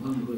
ముందుకు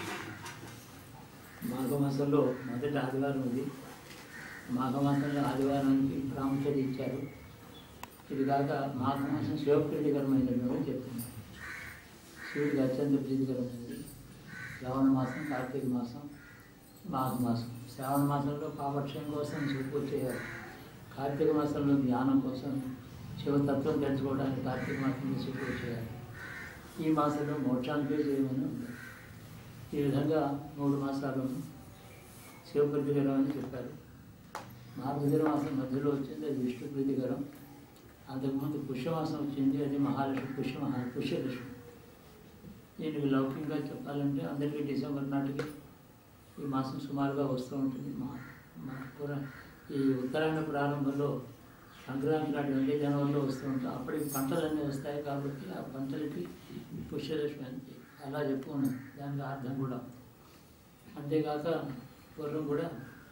మాఘమాసంలో మొదటి ఆదివారం ఇది మాఘమాసంలో ఆదివారానికి ప్రాముఖ్యత ఇచ్చారు ఇది కాక మాఘమాసం శివప్రీతికరమైనది అని చెప్తున్నారు శివుడికి అత్యంత ప్రీతికరమైనది శ్రావణ మాసం కార్తీక మాసం మాఘమాసం శ్రావణ మాసంలో పాపక్షయం కోసం శివ చేయాలి కార్తీక మాసంలో ధ్యానం కోసం శివతత్వం తెలుసుకోవడానికి కార్తీక మాసంలో శివ చేయాలి ఈ మాసంలో మోక్షానికి చేయమని ఉంది ఈ విధంగా మూడు మాసాలు శివప్రీతికరం అని చెప్పారు మార్గశిర మాసం మధ్యలో వచ్చింది అది విష్ణు ప్రీతికరం అంతకుముందు పుష్యమాసం వచ్చింది అది మహాలక్ష్మి పుష్య మహా పుష్యలక్ష్మి దీనికి లౌకికంగా చెప్పాలంటే అందరికీ డిసెంబర్ నాటికి ఈ మాసం సుమారుగా వస్తూ ఉంటుంది మా మా పురా ఈ ఉత్తరాయణ ప్రారంభంలో సంక్రాంతి నాటి వెంకటే జనవరిలో వస్తూ ఉంటాం అప్పటికి పంటలన్నీ వస్తాయి కాబట్టి ఆ పంటలకి పుష్యలక్ష్మి అని అలా చెప్పుకున్నాం దానికి అర్థం కూడా అంతేకాక పూర్వం కూడా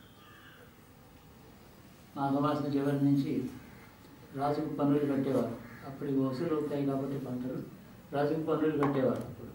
మాఘమాసం చివరి నుంచి రాజుకు పన్నులు కట్టేవారు అప్పటికి వసూలు అవుతాయి కాబట్టి పంటలు రాజుకు పన్నులు కట్టేవారు అప్పుడు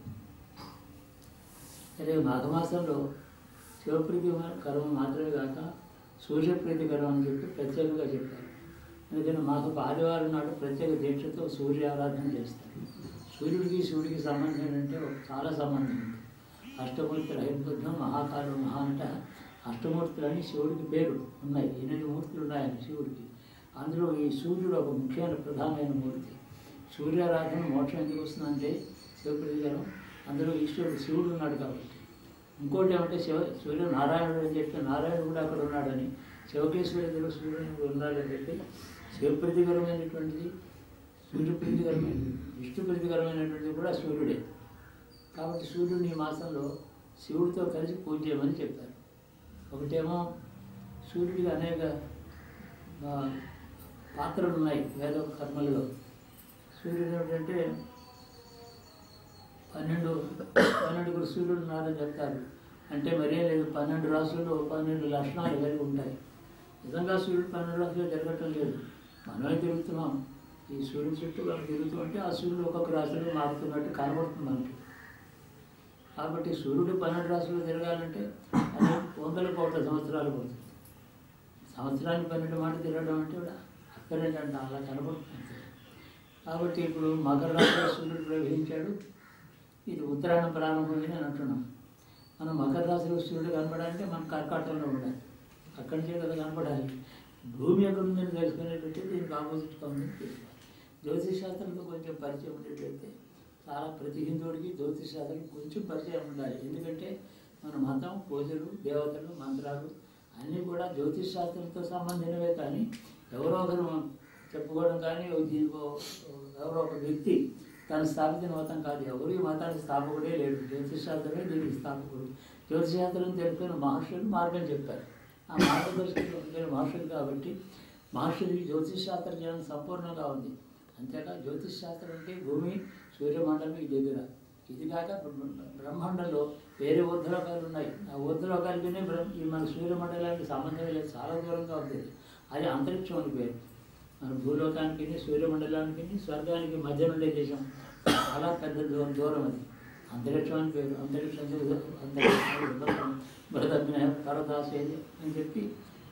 అదే మాఘమాసంలో శివప్రీతి కరం మాత్రమే కాక సూర్యప్రీతికరం అని చెప్పి ప్రత్యేకంగా చెప్పారు అందుకని మాకు ఆదివారం నాడు ప్రత్యేక దీక్షతో సూర్య ఆరాధన చేస్తారు సూర్యుడికి శివుడికి సంబంధం ఏంటంటే ఒక చాలా సంబంధం ఉంది అష్టమూర్తులు హైబుద్ధం మహాకాలు మహానట అష్టమూర్తులని శివుడికి పేరు ఉన్నాయి ఎనిమిది మూర్తులు ఉన్నాయని శివుడికి అందులో ఈ సూర్యుడు ఒక ముఖ్యమైన ప్రధానమైన మూర్తి సూర్యారాధన మోక్షం ఎందుకు వస్తుందంటే శివప్రతిగారం అందులో ఈశ్వరుడు శివుడు ఉన్నాడు కాబట్టి ఇంకోటి ఏమంటే శివ సూర్య నారాయణుడు అని చెప్పి నారాయణుడు కూడా అక్కడ ఉన్నాడని శివకేశ్వరుడు సూర్యుడు ఉన్నాడని చెప్పి శివప్రీతికరమైనటువంటిది సూర్యప్రీతికరమైనది విష్ణు ప్రీతికరమైనటువంటిది కూడా సూర్యుడే కాబట్టి సూర్యుడిని ఈ మాసంలో శివుడితో కలిసి పూజ చేయమని చెప్పారు ఒకటేమో సూర్యుడికి అనేక ఆ, పాత్రలు ఉన్నాయి వేద కర్మలలో సూర్యుడు ఏమిటంటే పన్నెండు పన్నెండుగురు సూర్యుడు ఉన్నారని చెప్తారు అంటే మరే లేదు పన్నెండు రాసులు పన్నెండు లక్షణాలు కలిగి ఉంటాయి నిజంగా సూర్యుడు పన్నెండు రాసులు జరగటం లేదు మనమే తిరుగుతున్నాం ఈ సూర్యుడు చుట్టూ మనం తిరుగుతూ ఉంటే ఆ సూర్యుడు ఒక్కొక్క రాశిలో మారుతున్నట్టు కనబడుతుంది మనకి కాబట్టి సూర్యుడు పన్నెండు రాశులు తిరగాలంటే అది వందల కోట్ల సంవత్సరాలు పడుతుంది సంవత్సరానికి పన్నెండు మాట తిరగడం అంటే కూడా అక్కడేంటంటే అలా కనబడుతుంది కాబట్టి ఇప్పుడు మకర రాశిలో సూర్యుడు ప్రవహించాడు ఇది ఉత్తరాయణ ప్రారంభమైన అని అంటున్నాం మనం మకర రాశిలో సూర్యుడు కనపడాలంటే మనం కర్కాటంలో ఉండాలి అక్కడి నుంచే కదా కనపడాలి భూమి ఎక్కడ ఉందని తెలుసుకునేటట్టు దీనికి ఆపోజిట్గా ఉందని తెలుసుకోవాలి జ్యోతిష్ శాస్త్రంతో కొంచెం పరిచయం ఉండేటైతే చాలా ప్రతి హిందువుడికి జ్యోతిష్ శాస్త్రం కొంచెం పరిచయం ఉండాలి ఎందుకంటే మన మతం పూజలు దేవతలు మంత్రాలు అన్నీ కూడా జ్యోతిష్ శాస్త్రంతో సంబంధించినవే కానీ ఎవరో ఒకరు చెప్పుకోవడం కానీ దీనికో ఎవరో ఒక వ్యక్తి తను స్థాపించిన మతం కాదు ఎవరు ఈ మతానికి స్థాపకుడే లేడు జ్యోతిష్ శాస్త్రమే దీనికి స్థాపకుడు జ్యోతిష్ శాస్త్రం తెలుసుకున్న మహర్షులు మార్గం చెప్పారు ఆ మార్గదర్శకులు ఉండే మహర్షులు కాబట్టి మహర్షులకి జ్యోతిష్ శాస్త్ర జ్ఞానం సంపూర్ణంగా ఉంది అంతేకా జ్యోతిష్ శాస్త్రం అంటే భూమి సూర్యమండలం ఇది దగ్గర ఇది కాక బ్రహ్మాండంలో వేరే ఊర్ధలోకాలు ఉన్నాయి ఆ ఊర్ధలోకాలకి బ్రహ్మ ఈ మన సూర్యమండలానికి సంబంధం లేదు చాలా దూరంగా ఉంది అది అంతరిక్షం అని పేరు మన భూలోకానికి సూర్యమండలానికి స్వర్గానికి మధ్య ఉండే దేశం చాలా పెద్ద దూరం దూరం అది అంతరిక్షం అని పేరు అంతరిక్షం అంతరిక్షం భరతజ్ఞ పరదాసేది అని చెప్పి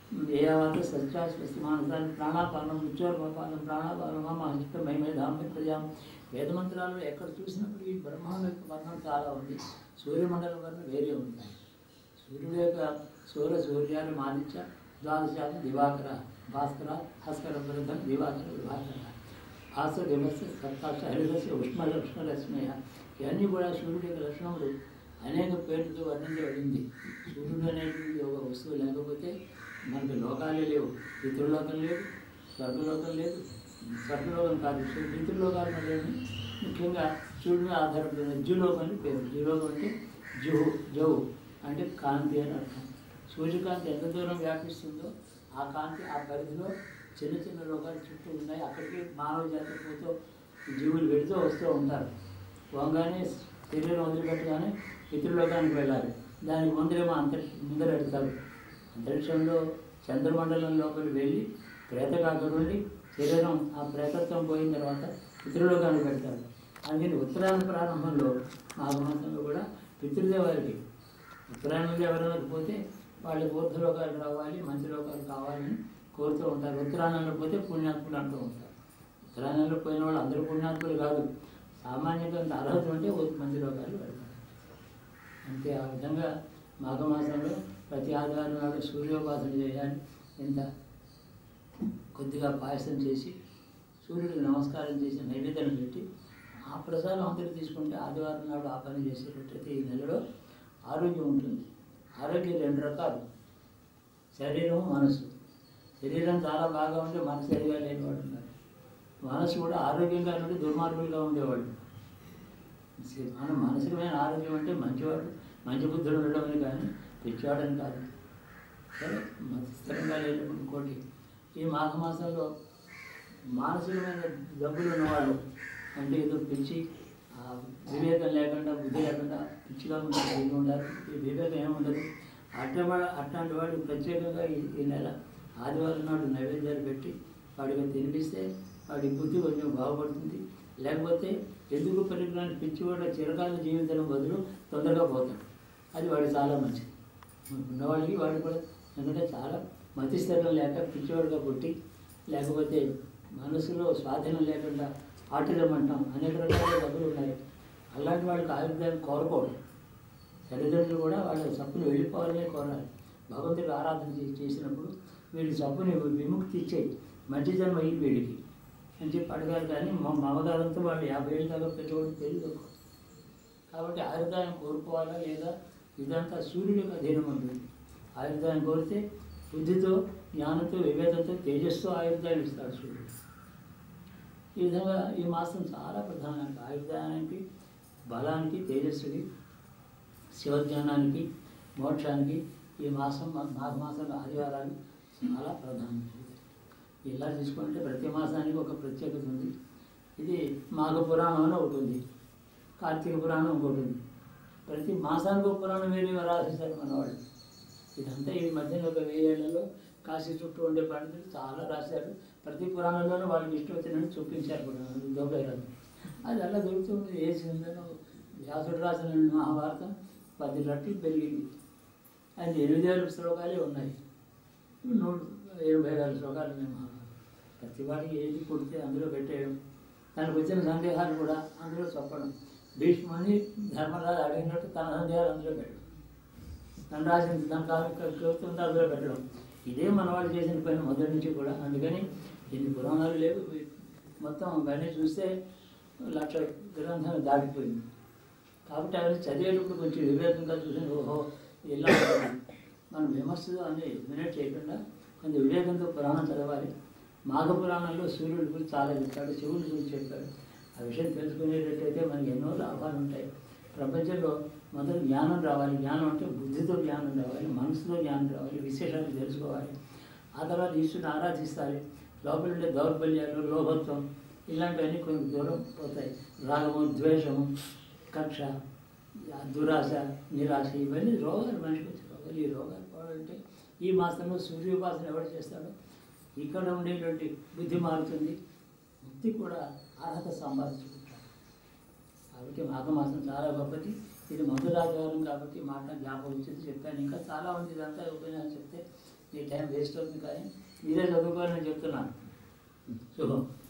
ఏయావాత సత్యాస్వస్తి మానసాన్ని ప్రాణాపానం ఉచ్చోర్పానం ప్రాణాపానం మహిష్ట మహిమే ధామ్య ప్రజాం వేదమంత్రాలు ఎక్కడ చూసినప్పుడు ఈ బ్రహ్మాండ యొక్క వర్ణం చాలా ఉంది సూర్యమండలం వర్ణం వేరే ఉంది సూర్యుడు యొక్క సూర్య సూర్యాలు మాదిత్య ద్వాదశాలు దివాకర భాస్కర భాస్కర బృందం దివాకర విభాకర భాస్కర దివస్ సప్తాక్ష హరిదశ ఉష్ణ లక్ష్మ లక్ష్మయ ఇవన్నీ కూడా సూర్యుడి యొక్క లక్షణములు అనేక పేర్లతో వర్ణించబడింది సూర్యుడు అనేటువంటి ఒక వస్తువు లేకపోతే మనకి లోకాలే లేవు పితృలోకం లేదు స్వర్గలోకం లేదు స్వర్గలోకం కాదు పితృలోకాలు లేవు ముఖ్యంగా సూర్యుడిని ఆధారపడిన జ్యూలోకం అని పేరు జ్యూలోకం అంటే జుహు జవు అంటే కాంతి అని అర్థం సూర్యకాంతి ఎంత దూరం వ్యాపిస్తుందో ఆ కాంతి ఆ పరిధిలో చిన్న చిన్న లోకాలు చుట్టూ ఉన్నాయి అక్కడికి మానవ జాతి పోతూ జీవులు వెళుతూ వస్తూ ఉంటారు పోగానే శరీరం వదిలిపెట్టగానే పితృలోకానికి వెళ్ళాలి దానికి ముందరేమో అంతరిక్ష ముందర పెడతారు అంతరిక్షంలో చంద్రమండలం లోపలికి వెళ్ళి ప్రేతకాక నుండి శరీరం ఆ ప్రేతత్వం పోయిన తర్వాత పితృలోకానికి పెడతారు అందుకని ఉత్తరాయణ ప్రారంభంలో మాఘమాసంలో కూడా పితృదేవాలకి ఉత్తరాయణంలో ఎవరైనా పోతే వాళ్ళకి ఊర్ధలోకాలు రావాలి మంచి లోకాలు కావాలని కోరుతూ ఉంటారు ఉత్తరాయణంలో పోతే పుణ్యాత్ములు అంటూ ఉంటారు ఉత్తరాయణంలో పోయిన వాళ్ళు అందరూ పుణ్యాత్ములు కాదు సామాన్యంగా అంత అర్హత ఉంటే ఓ మంచి లోకాలు వెళ్తారు అంతే ఆ విధంగా మాఘమాసంలో ప్రతి ఆదివారం నాడు సూర్యోపాసన చేయాలి ఇంత కొద్దిగా పాయసం చేసి సూర్యుడికి నమస్కారం చేసి నైవేద్యం పెట్టి ఆ ప్రసాదం అందరూ తీసుకుంటే ఆదివారం నాడు ఆ పని చేసేటట్టయితే ఈ నెలలో ఆరోగ్యం ఉంటుంది ఆరోగ్యం రెండు రకాలు శరీరం మనసు శరీరం చాలా బాగా ఉంటే మనసు సరిగా లేనివాడు ఉన్నారు మనసు కూడా ఆరోగ్యంగా ఉండి దుర్మార్గులుగా ఉండేవాళ్ళు మన మానసికమైన ఆరోగ్యం అంటే మంచివాడు మంచి బుద్ధులు ఉండడం అని కానీ పిచ్చివాడని కాదు సరే మతి స్థిరంగా లేనప్పుడు ఇంకోటి ఈ మాఘమాసంలో మానసికమైన జబ్బులు ఉన్నవాళ్ళు అంటే ఏదో పిచ్చి ఆ, వివేకం లేకుండా బుద్ధి లేకుండా పిచ్చిగా ఉంటారు ఏమి ఉండాలి ఈ వివేకం ఏముండదు అట్ట అట్లాంటి వాడు ప్రత్యేకంగా ఈ ఈ నెల ఆదివారం నాడు నైవేద్యాలు పెట్టి వాడికి తినిపిస్తే వాడి బుద్ధి కొంచెం బాగుపడుతుంది లేకపోతే ఎందుకు పరిగ్రహాన్ని పిచ్చివాడు చిరకాల జీవితం బదులు తొందరగా పోతాడు అది వాడు చాలా మంచిది ఉన్నవాడికి వాడు కూడా ఎందుకంటే చాలా మతి స్థిరం లేక పిచ్చివాడుగా పుట్టి లేకపోతే మనసులో స్వాధీనం లేకుండా ఆటిజం అంటాం అనేక రకాల డబ్బులు ఉన్నాయి అలాంటి వాళ్ళకి ఆయుర్దాన్ని కోరుకోవడం తల్లిదండ్రులు కూడా వాళ్ళ తప్పులు వెళ్ళిపోవాలనే కోరాలి భగవంతుడికి ఆరాధన చేసి చేసినప్పుడు వీడి తప్పుని విముక్తి ఇచ్చేయి మంచి జన్మ అయ్యి వీడికి అని చెప్పి అడగాలి కానీ మా మమకారంతో వాళ్ళు యాభై ఏళ్ళ దాకా పెట్టుకోవడం తెలియదు కాబట్టి ఆయుర్దాయం కోరుకోవాలా లేదా ఇదంతా సూర్యుడికి అధీనం ఉంటుంది ఆయుర్దాయం కోరితే బుద్ధితో జ్ఞానంతో వివేకంతో తేజస్తో ఆయుర్దాయం ఇస్తాడు సూర్యుడు ఈ విధంగా ఈ మాసం చాలా ప్రధానానికి ఆయుర్దాయానికి బలానికి తేజస్సుకి శివజ్ఞానానికి మోక్షానికి ఈ మాసం మా- మాఘ మాసంలో ఆదివారాలు చాలా ప్రధానమైనవి ఇలా తీసుకుంటే ప్రతి మాసానికి ఒక ప్రత్యేకత ఉంది ఇది మాఘ పురాణం అని ఒకటి ఉంది కార్తీక పురాణం ఇంకోటి ఉంది ప్రతి మాసానికి ఒక పురాణం వేరే రాసేశారు మనవాళ్ళు ఇదంతా ఈ మధ్యన ఒక వెయ్యేళ్లలో కాశీ చుట్టూ ఉండే పండితులు చాలా రాశారు ప్రతి పురాణంలోనూ వాళ్ళకి ఇష్టం వచ్చినట్టు చూపించారు కూడా దొబ్బేరాలు అది అలా దొరుకుతుంది ఏ సిందనో వ్యాసుడు రాసిన మహాభారతం పది రెట్లు పెరిగింది అది ఎనిమిది వేల శ్లోకాలే ఉన్నాయి నూట ఎనభై వేల శ్లోకాలు ఉన్నాయి మహాభారతం ప్రతి వాడికి ఏది పుడితే అందులో పెట్టేయడం దానికి వచ్చిన సందేహాలు కూడా అందులో చెప్పడం భీష్ముని ధర్మరాజు అడిగినట్టు తన సందేహాలు అందులో పెట్టడం తను రాసిన తన కవిత్వం అందులో పెట్టడం ఇదే మన వాళ్ళు చేసిన పని మొదటి నుంచి కూడా అందుకని ఎన్ని పురాణాలు లేవు ఇవి మొత్తం అవన్నీ చూస్తే లక్ష గ్రంథాలు దాటిపోయింది కాబట్టి అవన్నీ చదివేటప్పుడు కొంచెం వివేకంగా చూసి ఓహో ఇలా ఉంటుంది. మనం విమర్శ అని ఎలిమినేట్ చేయకుండా కొంచెం వివేకంతో పురాణం చదవాలి మాఘ పురాణంలో సూర్యుడి గురించి చాలా చెప్పాడు శివుడి గురించి చెప్పాడు ఆ విషయం తెలుసుకునేటట్టయితే మనకి ఎన్నో లాభాలు ఉంటాయి ప్రపంచంలో మొదలు జ్ఞానం రావాలి జ్ఞానం అంటే బుద్ధితో జ్ఞానం రావాలి మనసుతో జ్ఞానం రావాలి విశేషాలు తెలుసుకోవాలి ఆ తర్వాత ఈశ్వరుని ఆరాధిస్తారు లోపల ఉండే దౌర్బల్యాలు లోభత్వం ఇలాంటివన్నీ కొంచెం దూరం పోతాయి రాగము ద్వేషము కక్ష దురాశ నిరాశ ఇవన్నీ రోగాలు మనిషికి వచ్చే రోగాలు ఈ రోగాలు పోవాలంటే ఈ మాసంలో సూర్యోపాసన ఎవరు చేస్తాడో ఇక్కడ ఉండేటువంటి బుద్ధి మారుతుంది ముక్తి కూడా అర్హత సంపాదించుకుంటాడు కాబట్టి మాఘమాసం చాలా గొప్పది ఇది మొదలాదివారం కాబట్టి మాట జ్ఞాపకం వచ్చింది చెప్పాను ఇంకా చాలా ఉంది ఇదంతా ఉపన్యాసం చెప్తే ఈ టైం వేస్ట్ అవుతుంది కానీ మీరే చదువుకోవాలని చెప్తున్నాను శుభం